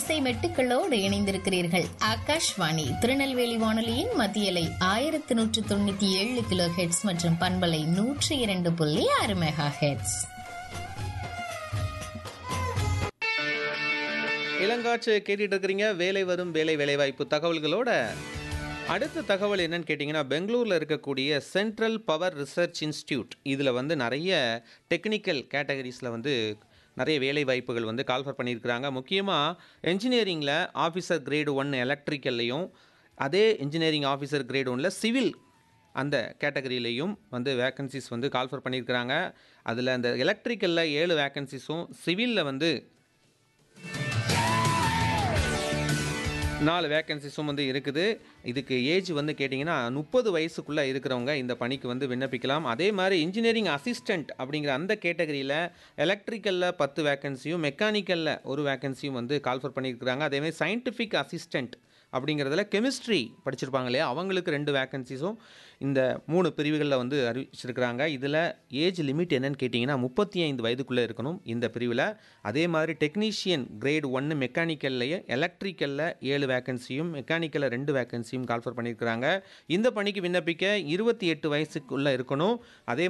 இசை மெட்டுக்களோடு இணைந்திருக்கிறீர்கள் ஆகாஷ்வாணி திருநெல்வேலி வானொலியின் மத்தியலை ஆயிரத்தி நூற்று தொண்ணூத்தி ஏழு கிலோ ஹெட்ஸ் மற்றும் பண்பலை நூற்றி இரண்டு புள்ளி ஆறு மெகா ஹெட்ஸ் இளங்காற்று கேட்டுட்டு இருக்கிறீங்க வேலை வரும் வேலை வேலைவாய்ப்பு தகவல்களோட அடுத்த தகவல் என்னன்னு கேட்டிங்கன்னா பெங்களூரில் இருக்கக்கூடிய சென்ட்ரல் பவர் ரிசர்ச் இன்ஸ்டியூட் இதில் வந்து நிறைய டெக்னிக்கல் கேட்டகரிஸில் வந்து நிறைய வேலை வாய்ப்புகள் வந்து கால்ஃபர் பண்ணியிருக்கிறாங்க முக்கியமாக என்ஜினியரிங்கில் ஆஃபீஸர் கிரேடு ஒன் எலக்ட்ரிக்கல்லையும் அதே இன்ஜினியரிங் ஆஃபீஸர் கிரேடு ஒன்னில் சிவில் அந்த கேட்டகரியிலையும் வந்து வேக்கன்சிஸ் வந்து கால்ஃபர் பண்ணியிருக்கிறாங்க அதில் அந்த எலக்ட்ரிக்கலில் ஏழு வேக்கன்சிஸும் சிவிலில் வந்து நாலு வேக்கன்சிஸும் வந்து இருக்குது இதுக்கு ஏஜ் வந்து கேட்டிங்கன்னா முப்பது வயசுக்குள்ளே இருக்கிறவங்க இந்த பணிக்கு வந்து விண்ணப்பிக்கலாம் அதே மாதிரி இன்ஜினியரிங் அசிஸ்டண்ட் அப்படிங்கிற அந்த கேட்டகரியில் எலக்ட்ரிக்கலில் பத்து வேக்கன்சியும் மெக்கானிக்கலில் ஒரு வேக்கன்சியும் வந்து கால்ஃபர் பண்ணியிருக்கிறாங்க அதேமாதிரி சயின்டிஃபிக் அசிஸ்டண்ட் அப்படிங்கிறதுல கெமிஸ்ட்ரி படிச்சிருப்பாங்க இல்லையா அவங்களுக்கு ரெண்டு வேக்கன்சிஸும் இந்த மூணு பிரிவுகளில் வந்து அறிவிச்சிருக்கிறாங்க இதில் ஏஜ் லிமிட் என்னன்னு கேட்டிங்கன்னா முப்பத்தி ஐந்து வயதுக்குள்ளே இருக்கணும் இந்த பிரிவில் அதே மாதிரி டெக்னீஷியன் கிரேட் ஒன்று மெக்கானிக்கல்லையே எலக்ட்ரிக்கலில் ஏழு வேக்கன்சியும் மெக்கானிக்கலில் ரெண்டு வேக்கன்சியும் கால்ஃபர் பண்ணியிருக்கிறாங்க இந்த பணிக்கு விண்ணப்பிக்க இருபத்தி எட்டு வயசுக்குள்ளே இருக்கணும் அதே